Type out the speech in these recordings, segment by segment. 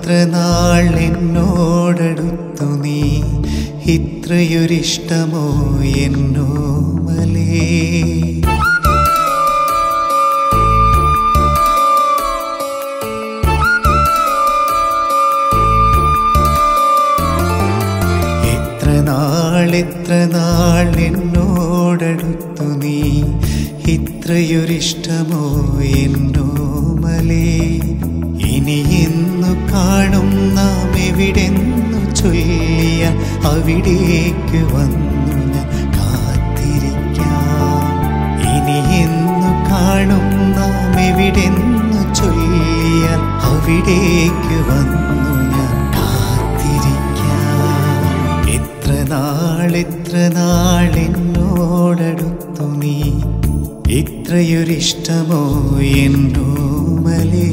എത്ര നാൾ എന്നോടടുത്തു നീ ഇത്രയൊരിഷ്ടമോ എന്നോ മലേ എത്ര നാൾ എത്ര നാൾ എന്നോടടുത്തു നീ ഇത്രയൊരിഷ്ടമോ എന്നോ മലേ ഇനി എന്നു കാണും നാം എവിടെന്നു ചൊല്ലിയ അവിടേക്ക് വന്നു ഞാൻ കാത്തിരിക്കാം ഇനി എന്നു കാണും നാം എവിടെന്നു ചൊല്ലിയ അവിടേക്ക് വന്നു ഞാൻ കാത്തിരിക്കാം എത്ര നാൾ എത്ര നാൾ എന്നോടടുത്തു നീ ഇത്രയൊരിഷ്ടമോ എന്നോ മലേ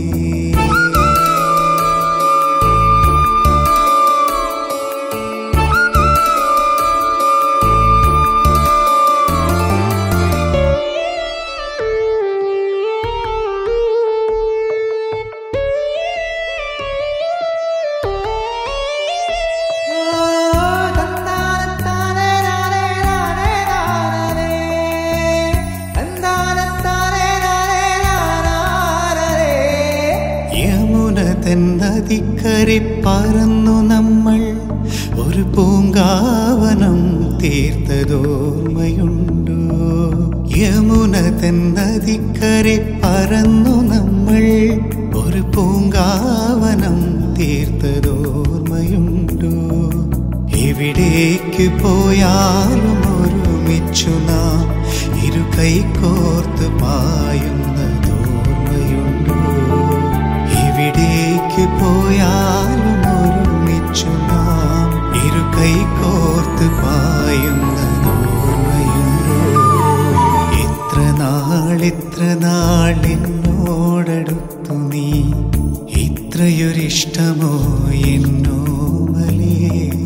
യമുന തന്നതിക്കരെ പറന്നു നമ്മൾ ഒരു പൂങ്കാവനം തീർത്തതോർമ്മയുണ്ടോ യമുന തന്നതിക്കരെ പറന്നു നമ്മൾ ഒരു പൂങ്കാവനം തീർത്തതോർമ്മയുണ്ടോ എവിടേക്ക് പോയാലും ഒരുമിച്ചു നാം ഇരു കൈകോർത്ത് പായുന്നതോർമ്മയുണ്ടോ എവിടേക്ക് പോയാലും ഒരുമിച്ചു നാം ഇരു കൈകോർത്ത് പായുന്നതോർമ്മയുണ്ടോ എത്ര നാൾ എത്ര നാൾ എന്നോടടുത്തു നീ ഇത്രയൊരിഷ്ടമോ എന്നോ മലേ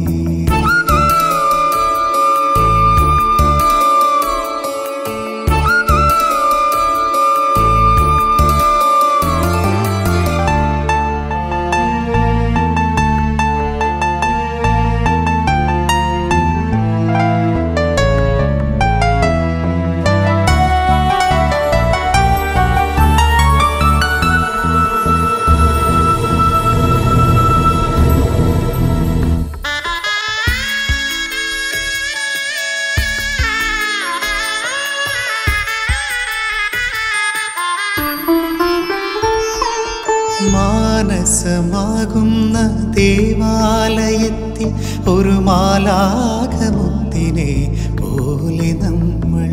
മാനസമാകുന്ന ദേവാലയത്തിൽ ഒരു മാലാകമുത്തിനെ പോലെ നമ്മൾ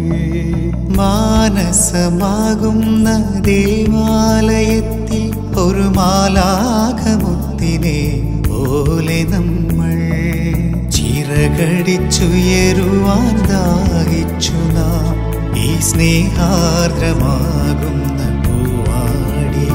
മാനസമാകുന്ന ദേവാലയത്തിൽ ഒരു മാലാകമുത്തിനെ പോലെ നമ്മൾ ചിറകടിച്ചുയരുവാൻ ദാഹിച്ചു നാം ഈ സ്നേഹാർദ്രമാകുന്ന പൂവാടി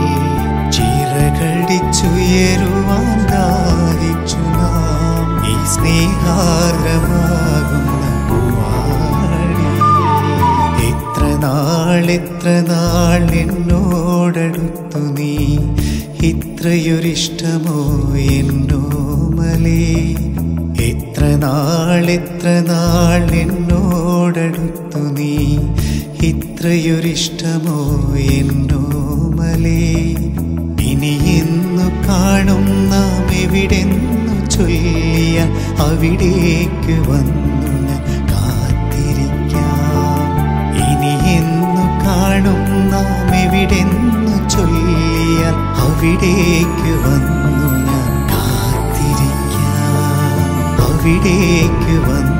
ചിറകടിച്ചുയരുവാൻ ദാഹിച്ചു നാം ഈ സ്നേഹാർദ്രമാകുന്ന പൂവാടി എത്ര നാൾ എത്ര നാൾ എന്നോടടുത്തു നീ ഇത്രയൊരിഷ്ടമോ എന്നോ മലേ എത്ര നാൾ എത്ര നാൾ എന്നോടടുത്തു നീ ഇത്രയൊരിഷ്ടമോ എന്നോ മലേ ഇനി എന്നു കാണും നാം എവിടെന്നു ചൊല്ലിയ അവിടേക്ക് വന്നു ഞാൻ കാത്തിരിക്കാം ഇനി എന്നു കാണും നാം എവിടെന്നു ചൊല്ലിയ അവിടേക്ക് വന്നു ഞാൻ കാത്തിരിക്കാം അവിടേക്ക് വന്നു